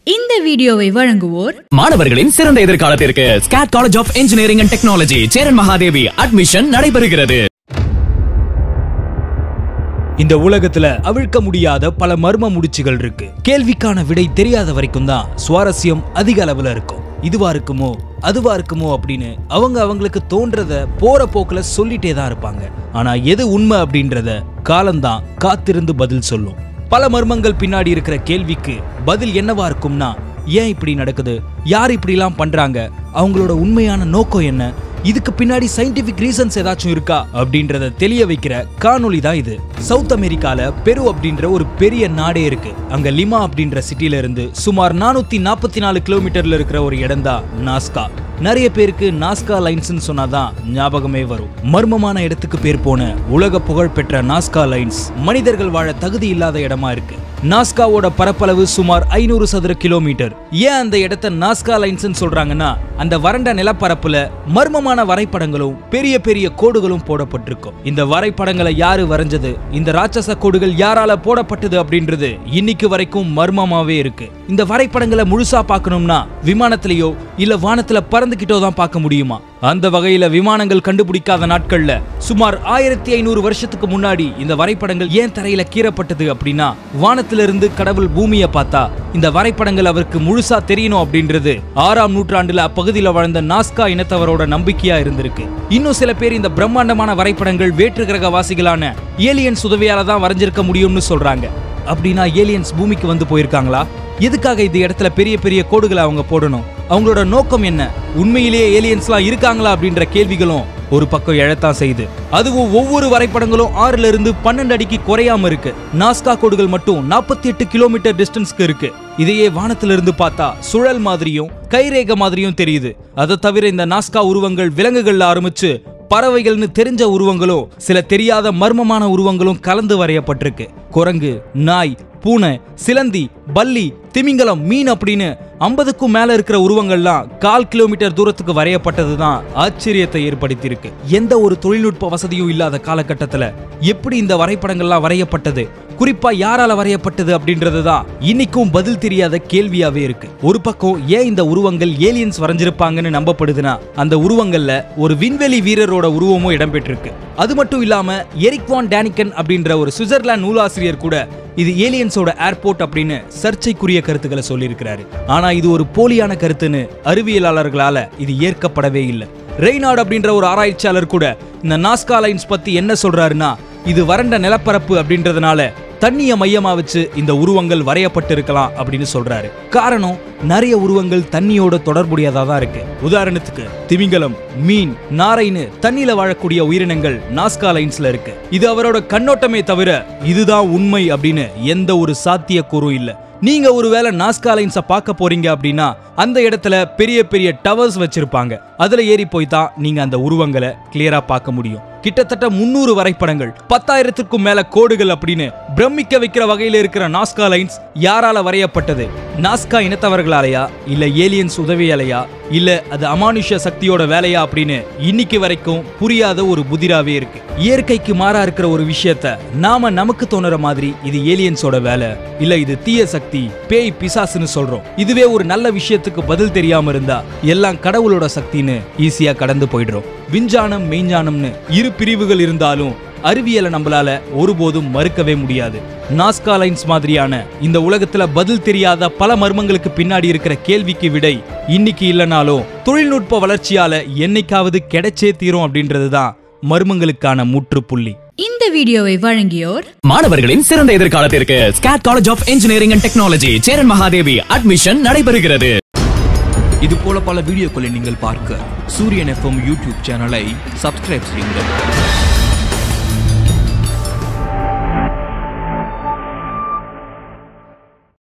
இந்த வீடியோவை வழங்குவோர் மாணவர்களின் சிறந்த எதிர்காலத்திற்கு SCAD college of engineering and technology Cheranmahadevi admission நடைபெறுகிறது இந்த உலகத்துல அவிழ்க்க முடியாத பல மர்ம முடிச்சுகள் இருக்கு கேள்விக்கான விடை தெரியாத வரைக்கும் தான் சுவாரஸ்யம் அதிக அளவுல இருக்கும் இதுவா இருக்குமோ அதுவா இருக்குமோ அப்படின்னு அவங்க அவங்களுக்கு தோன்றத போற போக்குல சொல்லிட்டே தான் இருப்பாங்க ஆனா எது உண்மை அப்படின்றத காலம்தான் காத்திருந்து பதில் சொல்லும் பல மர்மங்கள் பின்னாடி இருக்கிற கேள்விக்கு பதில் என்னவா இருக்கும்னா ஏன் இப்படி நடக்குது யார் இப்படிலாம் பண்றாங்க அவங்களோட உண்மையான நோக்கம் என்ன இதுக்கு பின்னாடி சயின்டிபிக் ரீசன்ஸ் ஏதாச்சும் இருக்கா அப்படின்றத தெளிய வைக்கிற காணொளி தான் இது சவுத் அமெரிக்கால பெரு அப்படின்ற ஒரு பெரிய நாடே இருக்கு அங்க லிமா அப்படின்ற சிட்டில இருந்து சுமார் நானூத்தி நாற்பத்தி நாலு கிலோமீட்டர்ல இருக்கிற ஒரு இடம் தான் நாஸ்கா நிறைய பேருக்கு நாஸ்கா லைன்ஸ்னு சொன்னாதான் ஞாபகமே வரும் மர்மமான இடத்துக்கு பேர் போன உலக புகழ் பெற்ற நாஸ்கா லைன்ஸ் மனிதர்கள் வாழ தகுதி இல்லாத இடமா இருக்கு நாஸ்காவோட பரப்பளவு சுமார் ஐநூறு சதுர கிலோமீட்டர் ஏன் அந்த இடத்த நாஸ்கா லைன்ஸ் சொல்றாங்கன்னா அந்த வறண்ட நிலப்பரப்புல மர்மமான வரைபடங்களும் பெரிய பெரிய கோடுகளும் போடப்பட்டிருக்கும் இந்த வரைபடங்களை யாரு வரைஞ்சது இந்த ராட்சச கோடுகள் யாரால போடப்பட்டது அப்படின்றது இன்னைக்கு வரைக்கும் மர்மமாவே இருக்கு இந்த வரைபடங்களை முழுசா பார்க்கணும்னா விமானத்திலேயோ இல்ல வானத்துல பறந்துகிட்டோ தான் பார்க்க முடியுமா அந்த வகையில விமானங்கள் கண்டுபிடிக்காத நாட்கள்ல சுமார் ஆயிரத்தி ஐநூறு வருஷத்துக்கு முன்னாடி இந்த வரைபடங்கள் ஏன் தரையில கீறப்பட்டது அப்படின்னா வானத்திலிருந்து கடவுள் பூமியை பார்த்தா இந்த வரைபடங்கள் அவருக்கு முழுசா தெரியணும் அப்படின்றது ஆறாம் நூற்றாண்டுல அப்பகுதியில வாழ்ந்த நாஸ்கா இனத்தவரோட நம்பிக்கையா இருந்திருக்கு இன்னும் சில பேர் இந்த பிரம்மாண்டமான வரைபடங்கள் வேற்று கிரக வாசிகளான ஏலியன்ஸ் உதவியால தான் வரைஞ்சிருக்க முடியும்னு சொல்றாங்க அப்படின்னா ஏலியன்ஸ் பூமிக்கு வந்து போயிருக்காங்களா எதுக்காக இந்த இடத்துல பெரிய பெரிய கோடுகளை அவங்க போடணும் அவங்களோட நோக்கம் என்ன உண்மையிலேயே ஏலியன்ஸ்லாம் இருக்காங்களா அப்படின்ற கேள்விகளும் ஒரு பக்கம் எழத்தான் செய்யுது அதுவும் ஒவ்வொரு வரைபடங்களும் ஆறுல இருந்து பன்னெண்டு அடிக்கு குறையாம இருக்கு நாஸ்கா கோடுகள் மட்டும் நாற்பத்தி எட்டு கிலோமீட்டர் டிஸ்டன்ஸ்க்கு இருக்கு இதையே வானத்துல இருந்து பார்த்தா சுழல் மாதிரியும் கைரேக மாதிரியும் தெரியுது அதை தவிர இந்த நாஸ்கா உருவங்கள் விலங்குகள்ல ஆரம்பிச்சு பறவைகள்னு தெரிஞ்ச உருவங்களும் சில தெரியாத மர்மமான உருவங்களும் கலந்து வரையப்பட்டிருக்கு குரங்கு நாய் பூனை சிலந்தி பல்லி திமிங்கலம் மீன் அப்படின்னு ஐம்பதுக்கும் மேல இருக்கிற உருவங்கள்லாம் கால் கிலோமீட்டர் தூரத்துக்கு வரையப்பட்டது தான் ஆச்சரியத்தை ஏற்படுத்தியிருக்கு எந்த ஒரு தொழில்நுட்ப வசதியும் இல்லாத காலகட்டத்துல எப்படி இந்த வரைபடங்கள்லாம் வரையப்பட்டது குறிப்பா யாரால வரையப்பட்டது அப்படின்றது தான் இன்னைக்கும் பதில் தெரியாத கேள்வியாவே இருக்கு ஒரு பக்கம் ஏன் இந்த உருவங்கள் ஏலியன்ஸ் வரைஞ்சிருப்பாங்கன்னு நம்பப்படுதுன்னா அந்த உருவங்கள்ல ஒரு விண்வெளி வீரரோட உருவமும் இடம்பெற்றிருக்கு அது மட்டும் இல்லாம எரிக் வான் டேனிக்கன் அப்படின்ற ஒரு சுவிட்சர்லாந்து நூலாசிரியர் கூட இது ஏலியன்ஸோட ஏர்போர்ட் அப்படின்னு சர்ச்சைக்குரிய கருத்துக்களை சொல்லியிருக்கிறாரு ஆனா இது ஒரு போலியான கருத்துன்னு அறிவியலாளர்களால இது ஏற்கப்படவே இல்லை ரெய்னார்ட் அப்படின்ற ஒரு ஆராய்ச்சியாளர் கூட இந்த நாஸ்கா லைன்ஸ் பத்தி என்ன சொல்றாருன்னா இது வறண்ட நிலப்பரப்பு அப்படின்றதுனால தண்ணிய மையமா வச்சு இந்த உருவங்கள் வரையப்பட்டிருக்கலாம் அப்படின்னு சொல்றாரு காரணம் நிறைய உருவங்கள் தண்ணியோட தொடர்புடையதா தான் இருக்கு உதாரணத்துக்கு திமிங்கலம் மீன் நாரைன்னு தண்ணியில வாழக்கூடிய உயிரினங்கள் நாஸ்கா லைன்ஸ்ல இருக்கு இது அவரோட கண்ணோட்டமே தவிர இதுதான் உண்மை அப்படின்னு எந்த ஒரு சாத்தியக்கூறும் இல்ல நீங்க ஒருவேளை நாஸ்கா லைன்ஸ பார்க்க போறீங்க அப்படின்னா அந்த இடத்துல பெரிய பெரிய டவர்ஸ் வச்சிருப்பாங்க அதுல ஏறி போய் தான் நீங்க அந்த உருவங்களை கிளியரா பார்க்க முடியும் கிட்டத்தட்ட முன்னூறு வரைபடங்கள் பத்தாயிரத்திற்கும் மேல கோடுகள் அப்படின்னு பிரமிக்க வைக்கிற வகையில இருக்கிற நாஸ்கா லைன்ஸ் யாரால வரையப்பட்டது நாஸ்கா இனத்தவர்களாலயா இல்ல ஏலியன்ஸ் உதவியாலையா இல்ல அது அமானுஷ சக்தியோட வேலையா அப்படின்னு இன்னைக்கு வரைக்கும் புரியாத ஒரு புதிராவே இருக்கு இயற்கைக்கு மாறா இருக்கிற ஒரு விஷயத்த நாம நமக்கு தோணுற மாதிரி இது ஏலியன்ஸோட வேலை இல்ல இது தீய சக்தி பேய் பிசாசுன்னு சொல்றோம் இதுவே ஒரு நல்ல விஷயத்துக்கு பதில் தெரியாம இருந்தா எல்லாம் கடவுளோட சக்தின்னு ஈஸியா கடந்து போயிடுறோம் விஞ்ஞானம் மெய்ஞானம்னு இரு பிரிவுகள் இருந்தாலும் அறிவியலை நம்மளால ஒருபோதும் மறுக்கவே முடியாது நாஸ்கா லைன்ஸ் மாதிரியான இந்த உலகத்துல பதில் தெரியாத பல மர்மங்களுக்கு பின்னாடி இருக்கிற கேள்விக்கு விடை இன்னைக்கு இல்லைனாலும் தொழில்நுட்ப வளர்ச்சியால என்னைக்காவது கிடைச்சே தீரும் அப்படின்றதுதான் மர்மங்களுக்கான முற்றுப்புள்ளி இந்த வீடியோவை வழங்கியோர் மாணவர்களின் சிறந்த எதிர்காலத்திற்கு SCAD college of engineering and technology Cheranmahadevi admission நடைபெறுகிறது இது போல பல வீடியோக்களை நீங்கள் பார்க்க சூரியன் எஃப்எம் யூடியூப் சேனலை சப்ஸ்கிரைப் செய்யுங்கள்